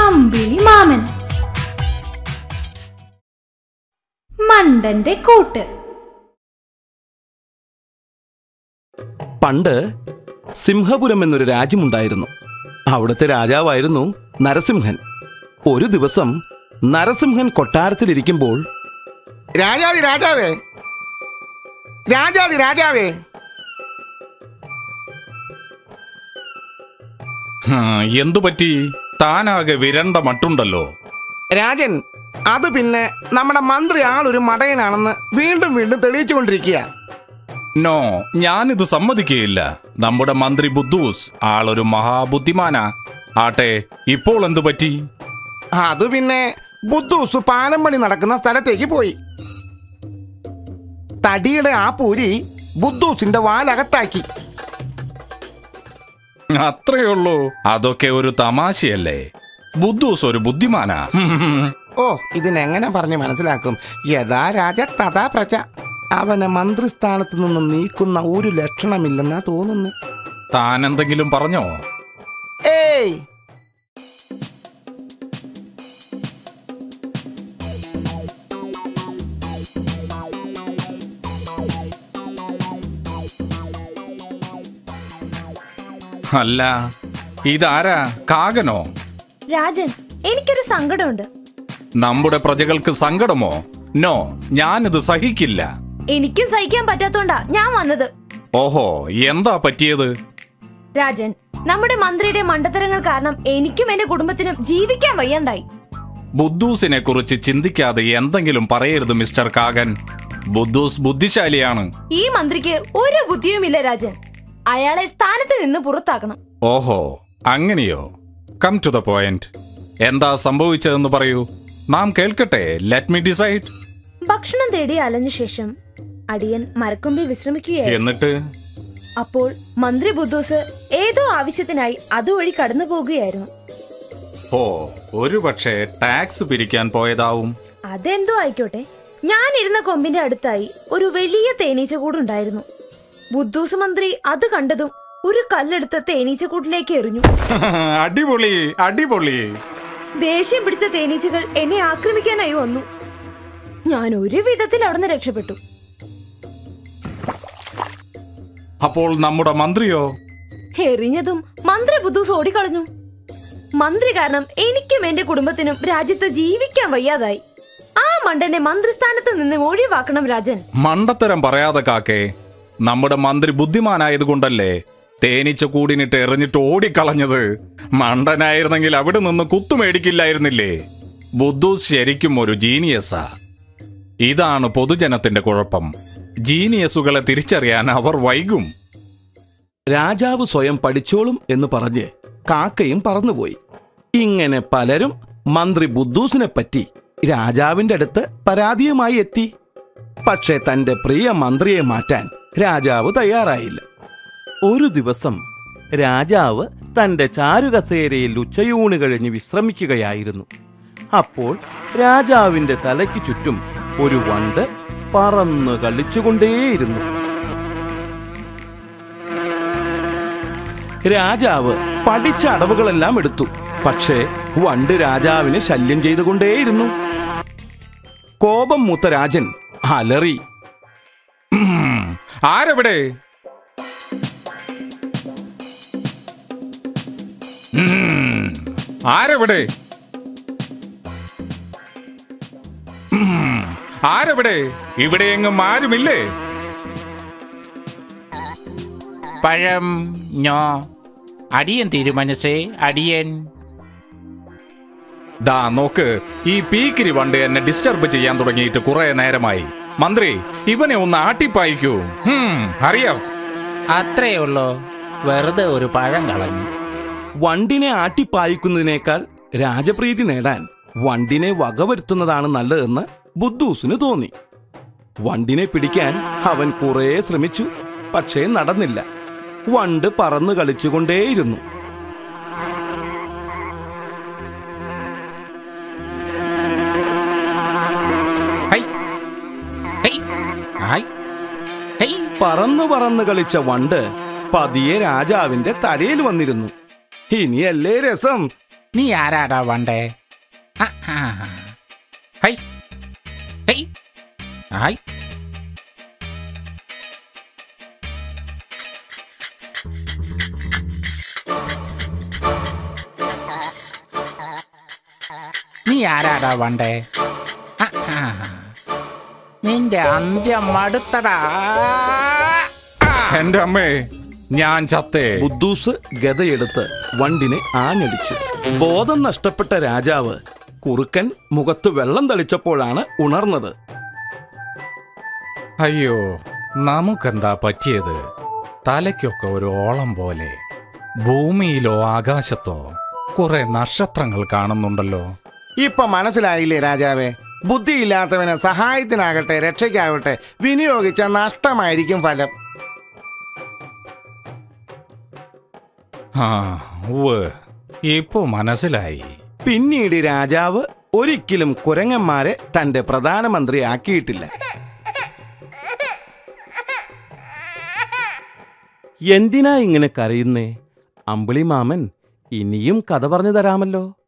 അമ്പിളി മാമൻ മണ്ടന്റെ കൂട്ട് പണ്ട് സിംഹപുരം എന്നൊരു രാജ്യമുണ്ടായിരുന്നു അവിടുത്തെ രാജാവായിരുന്നു നരസിംഹൻ ഒരു ദിവസം നരസിംഹൻ കൊട്ടാരത്തിലിരിക്കുമ്പോൾ രാജാതി രാജാവേ രാജാതി രാജാവേ ഹാ, എന്തു പറ്റി താനാകെ വിരണ്ട മട്ടുണ്ടല്ലോ രാജൻ അത് പിന്നെ നമ്മുടെ മന്ത്രി ആളൊരു മടയനാണെന്ന് വീണ്ടും വീണ്ടും തെളിയിച്ചുകൊണ്ടിരിക്കുക നോ ഞാനിത് സമ്മതിക്കുകയില്ല നമ്മുടെ മന്ത്രി ബുദ്ധൂസ് ആളൊരു മഹാബുദ്ധിമാനാ ആട്ടെ ഇപ്പോൾ എന്തു പറ്റി അത് പിന്നെ ബുദ്ധൂസ് പാലം പണി നടക്കുന്ന സ്ഥലത്തേക്ക് പോയി തടിയുടെ ആ പൂരി ബുദ്ധൂസിന്റെ വാലകത്താക്കി അത്രയുള്ളൂ അതൊക്കെ ഒരു തമാശയല്ലേ ബുദ്ധൂസ് ഒരു ബുദ്ധിമാനാ ഹും. ഓ ഇതിനെങ്ങനെ പറഞ്ഞ് മനസ്സിലാക്കും യഥാ രാജ തഥാ പ്രജ അവനെ മന്ത്രിസ്ഥാനത്ത് നിന്നും നീക്കുന്ന ഒരു ലക്ഷണമില്ലെന്നാ തോന്നുന്നു താൻ എന്തെങ്കിലും പറഞ്ഞോ ഏയ് അല്ല ഇതാരാ കാകനോ രാജൻ എനിക്കൊരു സങ്കടമുണ്ട് നമ്മുടെ പ്രജകൾക്ക് സങ്കടമോ നോ ഞാനിത് സഹിക്കില്ല എനിക്കും സഹിക്കാൻ പറ്റാത്തോണ്ടാ ഞാൻ വന്നത് ഓഹോ എന്താ പറ്റിയത് രാജൻ നമ്മുടെ മന്ത്രിയുടെ മണ്ടത്തരങ്ങൾ കാരണം എനിക്കും എന്റെ കുടുംബത്തിനും ജീവിക്കാൻ വയ്യണ്ടായി ബുദ്ധൂസിനെ കുറിച്ച് ചിന്തിക്കാതെ എന്തെങ്കിലും പറയരുത് മിസ്റ്റർ കാകൻ ബുദ്ധൂസ് ബുദ്ധിശാലിയാണ് ഈ മന്ത്രിക്ക് ഒരു ബുദ്ധിയുമില്ല രാജൻ അയാളെ സ്ഥാനത്ത് നിന്ന് പുറത്താക്കണം ഓഹോ അങ്ങനെയോ കം ടു ദ പോയിന്റ് എന്താ സംഭവിച്ചതെന്ന് പറയൂ നാം കേൾക്കട്ടെ ലെറ്റ് മീ ഡിസൈഡ് ഭക്ഷണം തേടി അലഞ്ഞ ശേഷം അടിയൻ മരക്കൊമ്പിൽ വിശ്രമിക്കുകയായിരുന്നു എന്നിട്ട് അപ്പോൾ മന്ത്രി ബുദ്ധൂസ് ഏതോ ആവശ്യത്തിനായി അതുവഴി കടന്നു പോകുകയായിരുന്നു ഓ ഒരു പക്ഷേ ടാക്സ് പിരിക്കാൻ പോയതാവും അതെന്തോ ആയിക്കോട്ടെ ഞാൻ ഇരുന്ന കൊമ്പിന്റെ അടുത്തായി ഒരു വലിയ തേനീച്ച കൂടുണ്ടായിരുന്നു ബുദ്ധൂസ് മന്ത്രി അത് കണ്ടതും ഒരു കല്ലെടുത്ത് തേനീച്ചക്കൂട്ടിലേക്ക് എറിഞ്ഞു അടിപൊളി അടിപൊളി ദേഷ്യം പിടിച്ച തേനീച്ചകൾ എന്നെ ആക്രമിക്കാനായി വന്നു ഞാൻ ഒരു വിധത്തിൽ അവിടുന്ന് രക്ഷപ്പെട്ടു അപ്പോൾ നമ്മുടെ മന്ത്രിയോ എറിഞ്ഞതും മന്ത്രി ബുദ്ധൂസ് ഓടിക്കളഞ്ഞു മന്ത്രി കാരണം എനിക്കും എന്റെ കുടുംബത്തിനും രാജ്യത്ത് ജീവിക്കാൻ വയ്യാതായി ആ മണ്ടനെ മന്ത്രിസ്ഥാനത്ത് നിന്ന് ഒഴിവാക്കണം രാജൻ മണ്ടത്തരം പറയാതെ കാക്കേ നമ്മുടെ മന്ത്രി ബുദ്ധിമാനായതുകൊണ്ടല്ലേ തേനീച്ച കൂടിനിട്ട് എറിഞ്ഞിട്ട് ഓടിക്കളഞ്ഞത് മണ്ടനായിരുന്നെങ്കിൽ അവിടെ നിന്ന് കുത്തുമേടിക്കില്ലായിരുന്നില്ലേ ബുദ്ധൂസ് ശരിക്കും ഒരു ജീനിയസാ ഇതാണ് പൊതുജനത്തിന്റെ കുഴപ്പം ജീനിയസുകളെ തിരിച്ചറിയാൻ അവർ വൈകും രാജാവ് സ്വയം പഠിച്ചോളും എന്ന് പറഞ്ഞ് കാക്കയും പറന്നുപോയി ഇങ്ങനെ പലരും മന്ത്രി ബുദ്ധൂസിനെ പറ്റി രാജാവിന്റെ അടുത്ത് പരാതിയുമായി എത്തി പക്ഷേ തന്റെ പ്രിയ മന്ത്രിയെ മാറ്റാൻ രാജാവ് തയ്യാറായില്ല ഒരു ദിവസം രാജാവ് തന്റെ ചാരുകസേരയിൽ ഉച്ചയൂണ് കഴിഞ്ഞ് വിശ്രമിക്കുകയായിരുന്നു അപ്പോൾ രാജാവിന്റെ തലയ്ക്ക് ചുറ്റും ഒരു വണ്ട് പറന്ന് കളിച്ചുകൊണ്ടേയിരുന്നു രാജാവ് പഠിച്ച അടവുകളെല്ലാം എടുത്തു പക്ഷേ വണ്ട് രാജാവിനെ ശല്യം ചെയ്തുകൊണ്ടേയിരുന്നു കോപം മൂത്ത രാജൻ അലറി ഉം, ആരെവിടെ ഉം, ആരെവിടെ ഉം, ആരെവിടെ ഇവിടെ എങ്ങും ആരുമില്ലേ പഴം ഞോ അടിയൻ തീരുമാനിച്ചേ അടിയൻ ദാ നോക്ക് ഈ പീക്കിരി വണ്ട് എന്നെ ഡിസ്റ്റർബ് ചെയ്യാൻ തുടങ്ങിയിട്ട് കുറെ നേരമായി മന്ത്രി ഇവനെ ഒന്ന് ആട്ടിപ്പായിക്കൂ ഹും, അറിയാം അത്രേ ഉള്ളൂ വെറുതെ ഒരു പഴം കളഞ്ഞു വണ്ടിനെ ആട്ടിപ്പായിക്കുന്നതിനേക്കാൾ രാജപ്രീതി നേടാൻ വണ്ടിനെ വകവരുത്തുന്നതാണ് നല്ലതെന്ന് ബുദ്ധൂസിന് തോന്നി വണ്ടിനെ പിടിക്കാൻ അവൻ കുറേ ശ്രമിച്ചു പക്ഷേ നടന്നില്ല വണ്ട് പറന്നു കളിച്ചുകൊണ്ടേയിരുന്നു ഹൈ ഹൈ ഹായ് ഹൈ പറന്നു പറന്ന് കളിച്ച വണ്ട് പതിയെ രാജാവിന്റെ തലയിൽ വന്നിരുന്നു ഇനിയല്ലേ രസം നീ ആരാടാ വണ്ടേ ആ, ആ. ഹൈ ഹൈ ഹായ് നീ ആരാടാ വണ്ടേ ആ, ആ. നിന്റെ അന്ത്യം മടുത്തടാ ആ. എന്റെ അമ്മേ ഞാൻ ചത്തേ ബുദ്ധൂസ് ഗതയെടുത്ത് വണ്ടിനെ ആഞ്ഞടിച്ചു ബോധം നഷ്ടപ്പെട്ട രാജാവ് കുറുക്കൻ മുഖത്ത് വെള്ളം തളിച്ചപ്പോഴാണ് ഉണർന്നത് അയ്യോ നമുക്കെന്താ പറ്റിയത് തലയ്ക്കൊക്കെ ഒരു ഓളം പോലെ ഭൂമിയിലോ ആകാശത്തോ കുറെ നക്ഷത്രങ്ങൾ കാണുന്നുണ്ടല്ലോ ഇപ്പൊ മനസ്സിലായില്ലേ രാജാവേ ബുദ്ധിയില്ലാത്തവന് സഹായത്തിനാകട്ടെ രക്ഷയ്ക്കാകട്ടെ വിനിയോഗിച്ച നഷ്ടമായിരിക്കും ഫലം ആ ഉവ് ഇപ്പൊ മനസ്സിലായി പിന്നീട് രാജാവ് ഒരിക്കലും കുരങ്ങന്മാരെ തന്റെ പ്രധാനമന്ത്രിയാക്കിയിട്ടില്ല എന്തിനാ ഇങ്ങനെ കരയുന്നേ അമ്പിളി മാമൻ ഇനിയും കഥ പറഞ്ഞു തരാമല്ലോ